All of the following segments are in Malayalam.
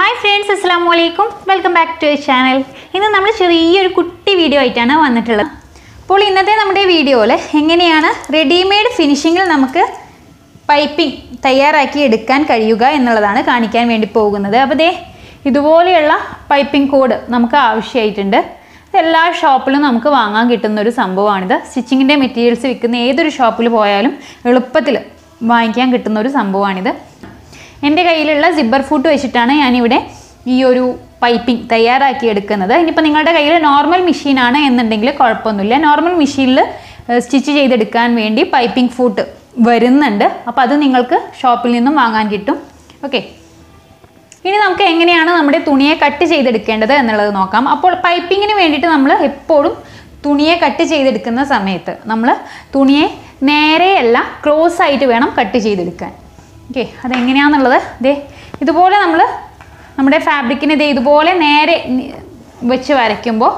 ഹായ് ഫ്രണ്ട്സ് അസ്സാം വലൈക്കും വെൽക്കം ബാക്ക് ടു ചാനൽ ഇന്ന് നമ്മൾ ചെറിയൊരു കുട്ടി വീഡിയോ ആയിട്ടാണ് വന്നിട്ടുള്ളത് അപ്പോൾ ഇന്നത്തെ നമ്മുടെ വീഡിയോയിൽ എങ്ങനെയാണ് റെഡിമെയ്ഡ് ഫിനിഷിങ്ങിൽ നമുക്ക് പൈപ്പിംഗ് തയ്യാറാക്കി എടുക്കാൻ കഴിയുക എന്നുള്ളതാണ് കാണിക്കാൻ വേണ്ടി പോകുന്നത് അപ്പോൾ ദേ ഇതുപോലെയുള്ള പൈപ്പിംഗ് കോഡ് നമുക്ക് ആവശ്യമായിട്ടുണ്ട് ഇത് എല്ലാ ഷോപ്പിലും നമുക്ക് വാങ്ങാൻ കിട്ടുന്ന ഒരു സംഭവമാണിത് സ്റ്റിച്ചിങ്ങിൻ്റെ മെറ്റീരിയൽസ് വിൽക്കുന്ന ഏതൊരു ഷോപ്പിൽ പോയാലും എളുപ്പത്തിൽ വാങ്ങിക്കാൻ കിട്ടുന്ന ഒരു സംഭവമാണിത് എൻ്റെ കയ്യിലുള്ള സിബ്ബർ ഫൂട്ട് വെച്ചിട്ടാണ് ഞാനിവിടെ ഈ ഒരു പൈപ്പിംഗ് തയ്യാറാക്കി എടുക്കുന്നത് ഇനിയിപ്പോൾ നിങ്ങളുടെ കയ്യിൽ നോർമൽ മെഷീനാണ് എന്നുണ്ടെങ്കിൽ കുഴപ്പമൊന്നുമില്ല നോർമൽ മെഷീനിൽ സ്റ്റിച്ച് ചെയ്തെടുക്കാൻ വേണ്ടി പൈപ്പിംഗ് ഫൂട്ട് വരുന്നുണ്ട് അപ്പോൾ അത് നിങ്ങൾക്ക് ഷോപ്പിൽ നിന്നും വാങ്ങാൻ കിട്ടും ഓക്കെ ഇനി നമുക്ക് എങ്ങനെയാണ് നമ്മുടെ തുണിയെ കട്ട് ചെയ്തെടുക്കേണ്ടത് എന്നുള്ളത് നോക്കാം അപ്പോൾ പൈപ്പിങ്ങിന് വേണ്ടിയിട്ട് നമ്മൾ എപ്പോഴും തുണിയെ കട്ട് ചെയ്തെടുക്കുന്ന സമയത്ത് നമ്മൾ തുണിയെ നേരെയല്ല ക്ലോസ് ആയിട്ട് വേണം കട്ട് ചെയ്തെടുക്കാൻ ഓക്കെ അതെങ്ങനെയാണെന്നുള്ളത് ദേ ഇതുപോലെ നമ്മൾ നമ്മുടെ ഫാബ്രിക്കിനെ ദേ ഇതുപോലെ നേരെ നി- വെച്ച് വരയ്ക്കുമ്പോൾ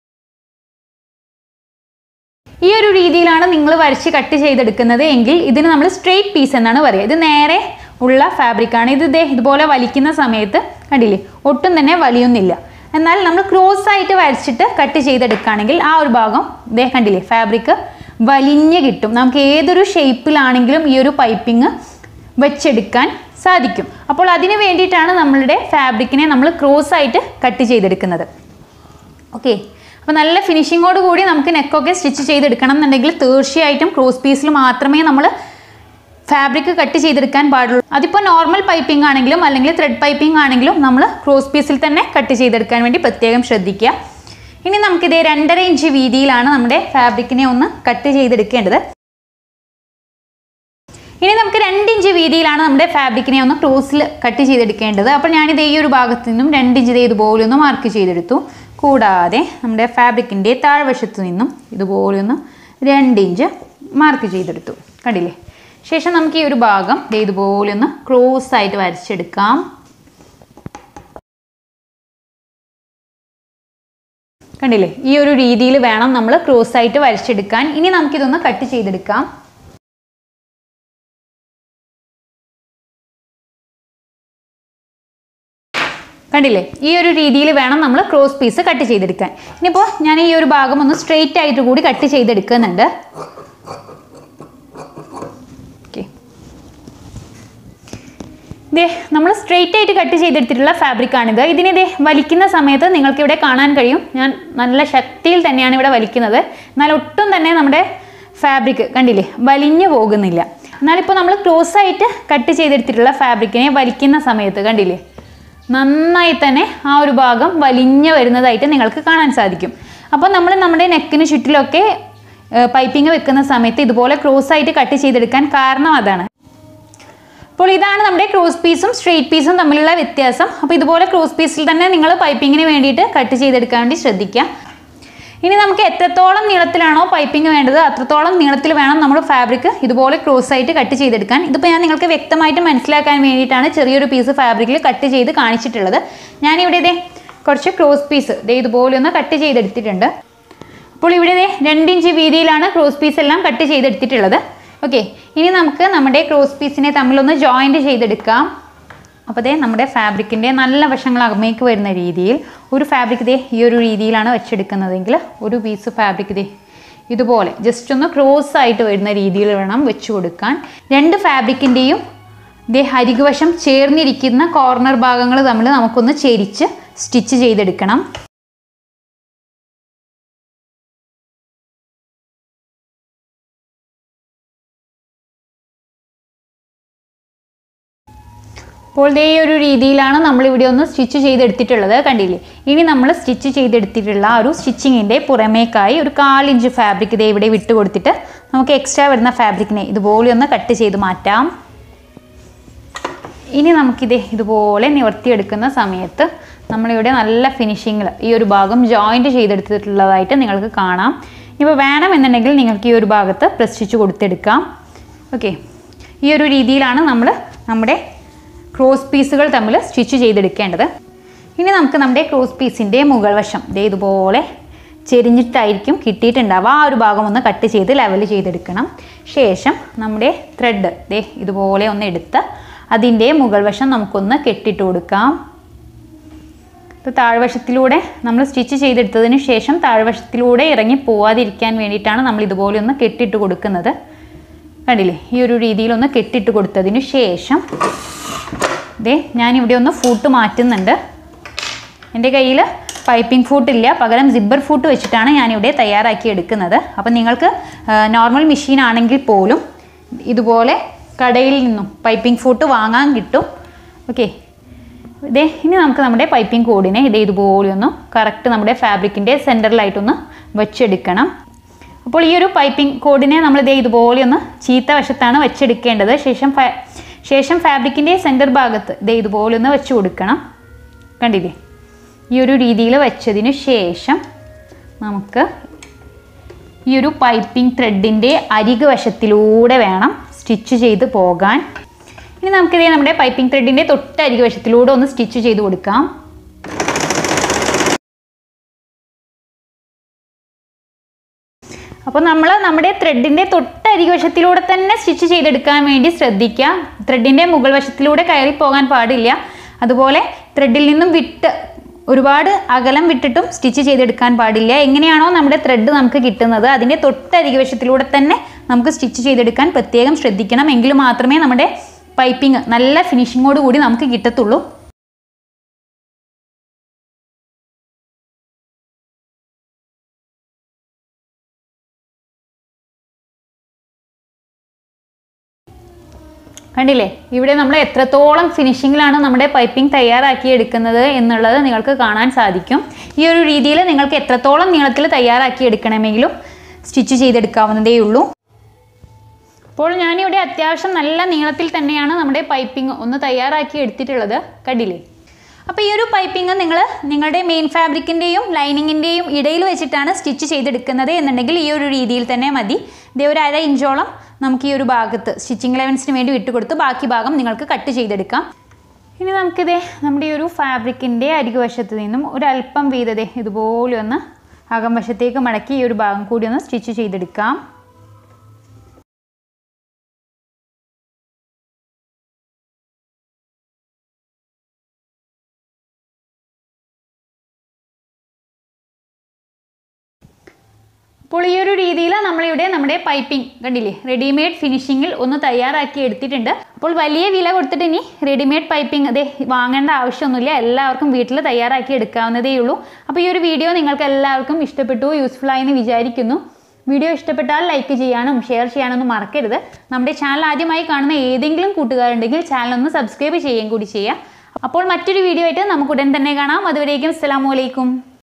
ഈ ഒരു രീതിയിലാണ് നിങ്ങൾ വരച്ച് കട്ട് ചെയ്തെടുക്കുന്നത് എങ്കിൽ ഇതിന് നമ്മൾ സ്ട്രെയിറ്റ് പീസ് എന്നാണ് പറയുക ഇത് നേരെ ഉള്ള ഫാബ്രിക്കാണ് ഇത് ദേ ഇതുപോലെ വലിക്കുന്ന സമയത്ത് കണ്ടില്ലേ ഒട്ടും തന്നെ വലിയുന്നില്ല എന്നാൽ നമ്മൾ ക്രോസ് ആയിട്ട് വരച്ചിട്ട് കട്ട് ചെയ്തെടുക്കുകയാണെങ്കിൽ ആ ഒരു ഭാഗം ദേ കണ്ടില്ലേ ഫാബ്രിക് വലിഞ്ഞ് കിട്ടും നമുക്ക് ഏതൊരു ഷേപ്പിലാണെങ്കിലും ഈ ഒരു പൈപ്പിംഗ് വെച്ചെടുക്കാൻ സാധിക്കും അപ്പോൾ അതിന് വേണ്ടിയിട്ടാണ് നമ്മളുടെ ഫാബ്രിക്കിനെ നമ്മൾ ക്രോസ് ആയിട്ട് കട്ട് ചെയ്തെടുക്കുന്നത് ഓക്കെ അപ്പോൾ നല്ല ഫിനിഷിങ്ങോട് കൂടി നമുക്ക് നെക്കൊക്കെ സ്റ്റിച്ച് ചെയ്തെടുക്കണം എന്നുണ്ടെങ്കിൽ തീർച്ചയായിട്ടും ക്രോസ് പീസിൽ മാത്രമേ നമ്മൾ ഫാബ്രിക് കട്ട് ചെയ്തെടുക്കാൻ പാടുള്ളൂ അതിപ്പോൾ നോർമൽ പൈപ്പിംഗ് ആണെങ്കിലും അല്ലെങ്കിൽ ത്രെഡ് പൈപ്പിംഗ് ആണെങ്കിലും നമ്മൾ ക്രോസ് പീസിൽ തന്നെ കട്ട് ചെയ്തെടുക്കാൻ വേണ്ടി പ്രത്യേകം ശ്രദ്ധിക്കുക ഇനി നമുക്കിത് രണ്ടര ഇഞ്ച് വീതിയിലാണ് നമ്മുടെ ഫാബ്രിക്കിനെ ഒന്ന് കട്ട് ചെയ്തെടുക്കേണ്ടത് ഇനി നമുക്ക് രണ്ട് ഇഞ്ച് വീതിയിലാണ് നമ്മുടെ ഫാബ്രിക്കിനെ ഒന്ന് ക്രോസിൽ കട്ട് ചെയ്തെടുക്കേണ്ടത് അപ്പോൾ ഞാനിത് ഈ ഒരു ഭാഗത്തു നിന്നും രണ്ട് ഇഞ്ച് ദേ ഇതുപോലെ ഒന്ന് മാർക്ക് ചെയ്തെടുത്തു കൂടാതെ നമ്മുടെ ഫാബ്രിക്കിൻ്റെ താഴ്വശത്തു നിന്നും ഇതുപോലെ ഒന്ന് രണ്ട് ഇഞ്ച് മാർക്ക് ചെയ്തെടുത്തു കണ്ടില്ലേ ശേഷം നമുക്ക് ഈ ഒരു ഭാഗം ദേ ഇതുപോലെ ഒന്ന് ക്രോസ് ആയിട്ട് വരച്ചെടുക്കാം കണ്ടില്ലേ ഈ ഒരു രീതിയിൽ വേണം നമ്മൾ ക്രോസ് ആയിട്ട് വരച്ചെടുക്കാൻ ഇനി നമുക്കിതൊന്ന് കട്ട് ചെയ്തെടുക്കാം കണ്ടില്ലേ ഈ ഒരു രീതിയിൽ വേണം നമ്മൾ ക്രോസ് പീസ് കട്ട് ചെയ്തെടുക്കാൻ ഇനിയിപ്പോൾ ഞാൻ ഈ ഒരു ഭാഗം ഒന്ന് സ്ട്രെയിറ്റ് ആയിട്ട് കൂടി കട്ട് ചെയ്തെടുക്കുന്നുണ്ട് ഓക്കെ ദേ നമ്മൾ സ്ട്രെയിറ്റ് ആയിട്ട് കട്ട് ചെയ്തെടുത്തിട്ടുള്ള ഫാബ്രിക് ആണിത് ഇതിനെ ദേ വലിക്കുന്ന സമയത്ത് നിങ്ങൾക്ക് ഇവിടെ കാണാൻ കഴിയും ഞാൻ നല്ല ശക്തിയിൽ തന്നെയാണ് ഇവിടെ വലിക്കുന്നത് എന്നാൽ ഒട്ടും തന്നെ നമ്മുടെ ഫാബ്രിക് കണ്ടില്ലേ വലിഞ്ഞു പോകുന്നില്ല എന്നാലിപ്പോൾ നമ്മൾ ക്രോസ് ആയിട്ട് കട്ട് ചെയ്തെടുത്തിട്ടുള്ള ഫാബ്രിക്കിനെ വലിക്കുന്ന സമയത്ത് കണ്ടില്ലേ നന്നായി തന്നെ ആ ഒരു ഭാഗം വലിഞ്ഞു വരുന്നതായിട്ട് നിങ്ങൾക്ക് കാണാൻ സാധിക്കും അപ്പോൾ നമ്മൾ നമ്മുടെ നെക്കിന് ചുറ്റിലൊക്കെ പൈപ്പിംഗ് വെക്കുന്ന സമയത്ത് ഇതുപോലെ ക്രോസ് ആയിട്ട് കട്ട് ചെയ്തെടുക്കാൻ കാരണം അതാണ് അപ്പോൾ ഇതാണ് നമ്മുടെ ക്രോസ് പീസും സ്ട്രെയിറ്റ് പീസും തമ്മിലുള്ള വ്യത്യാസം അപ്പോൾ ഇതുപോലെ ക്രോസ് പീസിൽ തന്നെ നിങ്ങൾ പൈപ്പിങ്ങിന് വേണ്ടിയിട്ട് കട്ട് ചെയ്തെടുക്കാൻ വേണ്ടി ശ്രദ്ധിക്കുക ഇനി നമുക്ക് എത്രത്തോളം നീളത്തിലാണോ പൈപ്പിംഗ് വേണ്ടത് അത്രത്തോളം നീളത്തിൽ വേണം നമ്മൾ ഫാബ്രിക് ഇതുപോലെ ക്രോസ് ആയിട്ട് കട്ട് ചെയ്തെടുക്കാൻ ഇതിപ്പോൾ ഞാൻ നിങ്ങൾക്ക് വ്യക്തമായിട്ട് മനസ്സിലാക്കാൻ വേണ്ടിയിട്ടാണ് ചെറിയൊരു പീസ് ഫാബ്രിക്കിൽ കട്ട് ചെയ്ത് കാണിച്ചിട്ടുള്ളത് ഞാനിവിടെ ഇതേ കുറച്ച് ക്രോസ് പീസ് ദേ ഇതുപോലെ ഒന്ന് കട്ട് ചെയ്തെടുത്തിട്ടുണ്ട് അപ്പോൾ ഇവിടെ ദേ രണ്ട് ഇഞ്ച് വീതിയിലാണ് ക്രോസ് പീസ് എല്ലാം കട്ട് ചെയ്തെടുത്തിട്ടുള്ളത് ഓക്കെ ഇനി നമുക്ക് നമ്മുടെ ക്രോസ് പീസിനെ തമ്മിലൊന്ന് ജോയിൻറ്റ് ചെയ്തെടുക്കാം അപ്പോൾ ദേ നമ്മുടെ ഫാബ്രിക്കിൻ്റെ നല്ല വശങ്ങൾ അകമേക്ക് വരുന്ന രീതിയിൽ ഒരു ഫാബ്രിക് ദേ ഈ ഒരു രീതിയിലാണ് വെച്ചെടുക്കുന്നതെങ്കിൽ ഒരു പീസ് ഫാബ്രിക് ദേ ഇതുപോലെ ജസ്റ്റ് ഒന്ന് ക്രോസ് ആയിട്ട് വരുന്ന രീതിയിൽ വേണം വെച്ച് കൊടുക്കാൻ രണ്ട് ഫാബ്രിക്കിൻ്റെയും ദേ അരികുവശം ചേർന്നിരിക്കുന്ന കോർണർ ഭാഗങ്ങൾ തമ്മിൽ നമുക്കൊന്ന് ചെരിച്ച് സ്റ്റിച്ച് ചെയ്തെടുക്കണം അപ്പോൾ ദേ ഈ ഒരു രീതിയിലാണ് നമ്മൾ ഇവിടെ ഒന്ന് സ്റ്റിച്ച് ചെയ്തെടുത്തിട്ടുള്ളത് കണ്ടില്ലേ ഇനി നമ്മൾ സ്റ്റിച്ച് ചെയ്തെടുത്തിട്ടുള്ള ആ ഒരു സ്റ്റിച്ചിങ്ങിൻ്റെ പുറമേക്കായി ഒരു കാലിഞ്ച് ഫാബ്രിക് ഇതേ ഇവിടെ വിട്ട് കൊടുത്തിട്ട് നമുക്ക് എക്സ്ട്രാ വരുന്ന ഫാബ്രിക്കിനെ ഇതുപോലെ ഒന്ന് കട്ട് ചെയ്ത് മാറ്റാം ഇനി നമുക്കിത് ഇതുപോലെ നിവർത്തിയെടുക്കുന്ന സമയത്ത് നമ്മളിവിടെ നല്ല ഫിനിഷിങ്ങിൽ ഈ ഒരു ഭാഗം ജോയിൻറ്റ് ചെയ്തെടുത്തിട്ടുള്ളതായിട്ട് നിങ്ങൾക്ക് കാണാം ഇപ്പോൾ വേണമെന്നുണ്ടെങ്കിൽ നിങ്ങൾക്ക് ഈ ഒരു ഭാഗത്ത് പ്രസ് സ്റ്റിച്ച് കൊടുത്തെടുക്കാം ഓക്കെ ഈ ഒരു രീതിയിലാണ് നമ്മൾ നമ്മുടെ ക്രോസ് പീസുകൾ തമ്മിൽ സ്റ്റിച്ച് ചെയ്തെടുക്കേണ്ടത് ഇനി നമുക്ക് നമ്മുടെ ക്രോസ് പീസിൻ്റെ മുകൾ വശം ദേ ഇതുപോലെ ചെരിഞ്ഞിട്ടായിരിക്കും കിട്ടിയിട്ടുണ്ടാവുക ആ ഒരു ഭാഗം ഒന്ന് കട്ട് ചെയ്ത് ലെവൽ ചെയ്തെടുക്കണം ശേഷം നമ്മുടെ ത്രെഡ് ദേ ഇതുപോലെ ഒന്ന് എടുത്ത് അതിൻ്റെ മുകൾ വശം നമുക്കൊന്ന് കെട്ടിട്ട് കൊടുക്കാം ഇത് താഴ്വശത്തിലൂടെ നമ്മൾ സ്റ്റിച്ച് ചെയ്തെടുത്തതിന് ശേഷം താഴ്വശത്തിലൂടെ ഇറങ്ങി പോവാതിരിക്കാൻ വേണ്ടിയിട്ടാണ് നമ്മൾ ഇതുപോലെ ഒന്ന് കെട്ടിട്ട് കൊടുക്കുന്നത് കണ്ടില്ലേ ഈ ഒരു രീതിയിലൊന്ന് കെട്ടിട്ട് കൊടുത്തതിന് ശേഷം ദേ ഞാനിവിടെ ഒന്ന് ഫൂട്ട് മാറ്റുന്നുണ്ട് എൻ്റെ കയ്യിൽ പൈപ്പിംഗ് ഫൂട്ട് ഇല്ല പകരം സിബ്ബർ ഫൂട്ട് വെച്ചിട്ടാണ് ഞാനിവിടെ തയ്യാറാക്കി എടുക്കുന്നത് അപ്പം നിങ്ങൾക്ക് നോർമൽ മെഷീൻ ആണെങ്കിൽ പോലും ഇതുപോലെ കടയിൽ നിന്നും പൈപ്പിംഗ് ഫൂട്ട് വാങ്ങാൻ കിട്ടും ഓക്കെ ഇതേ ഇനി നമുക്ക് നമ്മുടെ പൈപ്പിംഗ് കോഡിനെ ഇതേ ഇതുപോലെ ഒന്ന് കറക്റ്റ് നമ്മുടെ ഫാബ്രിക്കിൻ്റെ സെൻറ്ററിലായിട്ടൊന്ന് വെച്ചെടുക്കണം അപ്പോൾ ഈ ഒരു പൈപ്പിംഗ് കോഡിനെ നമ്മൾ ഇതേ ഇതുപോലെ ഒന്ന് ചീത്ത വശത്താണ് വെച്ചെടുക്കേണ്ടത് ശേഷം ഫാ- ശേഷം ഫാബ്രിക്കിൻ്റെ സെൻറ്റർ ഭാഗത്ത് ഇതേ ഇതുപോലെ ഒന്ന് വെച്ച് കൊടുക്കണം കണ്ടില്ലേ ഈ ഒരു രീതിയിൽ വെച്ചതിന് ശേഷം നമുക്ക് ഈ ഒരു പൈപ്പിംഗ് ത്രെഡിൻ്റെ അരികു വശത്തിലൂടെ വേണം സ്റ്റിച്ച് ചെയ്ത് പോകാൻ ഇനി നമുക്കിതേ നമ്മുടെ പൈപ്പിംഗ് ത്രെഡിൻ്റെ തൊട്ടരികു വശത്തിലൂടെ ഒന്ന് സ്റ്റിച്ച് ചെയ്ത് കൊടുക്കാം അപ്പോൾ നമ്മൾ നമ്മുടെ ത്രെഡിൻ്റെ തൊട്ടരികു വശത്തിലൂടെ തന്നെ സ്റ്റിച്ച് ചെയ്തെടുക്കാൻ വേണ്ടി ശ്രദ്ധിക്കുക ത്രെഡിൻ്റെ മുകൾ വശത്തിലൂടെ കയറി പോകാൻ പാടില്ല അതുപോലെ ത്രെഡിൽ നിന്നും വിട്ട് ഒരുപാട് അകലം വിട്ടിട്ടും സ്റ്റിച്ച് ചെയ്തെടുക്കാൻ പാടില്ല എങ്ങനെയാണോ നമ്മുടെ ത്രെഡ് നമുക്ക് കിട്ടുന്നത് അതിൻ്റെ തൊട്ടരികു വശത്തിലൂടെ തന്നെ നമുക്ക് സ്റ്റിച്ച് ചെയ്തെടുക്കാൻ പ്രത്യേകം ശ്രദ്ധിക്കണം എങ്കിൽ മാത്രമേ നമ്മുടെ പൈപ്പിംഗ് നല്ല ഫിനിഷിങ്ങോട് കൂടി നമുക്ക് കിട്ടത്തുള്ളൂ കണ്ടില്ലേ ഇവിടെ നമ്മൾ എത്രത്തോളം ഫിനിഷിങ്ങിലാണ് നമ്മുടെ പൈപ്പിംഗ് തയ്യാറാക്കി എടുക്കുന്നത് എന്നുള്ളത് നിങ്ങൾക്ക് കാണാൻ സാധിക്കും ഈ ഒരു രീതിയിൽ നിങ്ങൾക്ക് എത്രത്തോളം നീളത്തിൽ തയ്യാറാക്കി എടുക്കണമെങ്കിലും സ്റ്റിച്ച് ചെയ്തെടുക്കാവുന്നതേ ഉള്ളൂ അപ്പോൾ ഞാനിവിടെ അത്യാവശ്യം നല്ല നീളത്തിൽ തന്നെയാണ് നമ്മുടെ പൈപ്പിംഗ് ഒന്ന് തയ്യാറാക്കി എടുത്തിട്ടുള്ളത് കണ്ടില്ലേ അപ്പോൾ ഈ ഒരു പൈപ്പിംഗ് നിങ്ങൾ നിങ്ങളുടെ മെയിൻ ഫാബ്രിക്കിൻ്റെയും ലൈനിങ്ങിൻ്റെയും ഇടയിൽ വെച്ചിട്ടാണ് സ്റ്റിച്ച് ചെയ്തെടുക്കുന്നത് എന്നുണ്ടെങ്കിൽ ഈ ഒരു രീതിയിൽ തന്നെ മതി ഇതേ ഒരു അര ഇഞ്ചോളം നമുക്ക് ഈ ഒരു ഭാഗത്ത് സ്റ്റിച്ചിങ് ലെവൻസിന് വേണ്ടി വിട്ടുകൊടുത്ത് ബാക്കി ഭാഗം നിങ്ങൾക്ക് കട്ട് ചെയ്തെടുക്കാം ഇനി നമുക്കിതേ നമ്മുടെ ഈ ഒരു ഫാബ്രിക്കിൻ്റെ അരികുവശത്ത് നിന്നും ഒരല്പം വീതതേ ഇതുപോലെ ഒന്ന് അകം വശത്തേക്ക് മടക്കി ഈ ഒരു ഭാഗം കൂടി ഒന്ന് സ്റ്റിച്ച് ചെയ്തെടുക്കാം അപ്പോൾ ഈ ഒരു രീതിയിൽ നമ്മളിവിടെ നമ്മുടെ പൈപ്പിംഗ് കണ്ടില്ലേ റെഡിമെയ്ഡ് ഫിനിഷിങ്ങിൽ ഒന്ന് തയ്യാറാക്കി എടുത്തിട്ടുണ്ട് അപ്പോൾ വലിയ വില കൊടുത്തിട്ട് ഇനി റെഡിമെയ്ഡ് പൈപ്പിംഗ് അതെ വാങ്ങേണ്ട ആവശ്യമൊന്നുമില്ല എല്ലാവർക്കും വീട്ടിൽ തയ്യാറാക്കി എടുക്കാവുന്നതേ ഉള്ളൂ അപ്പോൾ ഈ ഒരു വീഡിയോ നിങ്ങൾക്ക് എല്ലാവർക്കും ഇഷ്ടപ്പെട്ടു യൂസ്ഫുൾ ആയി എന്ന് വിചാരിക്കുന്നു വീഡിയോ ഇഷ്ടപ്പെട്ടാൽ ലൈക്ക് ചെയ്യാനും ഷെയർ ചെയ്യാനൊന്നും മറക്കരുത് നമ്മുടെ ചാനൽ ആദ്യമായി കാണുന്ന ഏതെങ്കിലും കൂട്ടുകാരുണ്ടെങ്കിൽ ചാനൽ ഒന്ന് സബ്സ്ക്രൈബ് ചെയ്യുകയും കൂടി ചെയ്യുക അപ്പോൾ മറ്റൊരു വീഡിയോ ആയിട്ട് നമുക്ക് ഉടൻ തന്നെ കാണാം അതുവരേക്കും അസ്സലാമു അലൈക്കും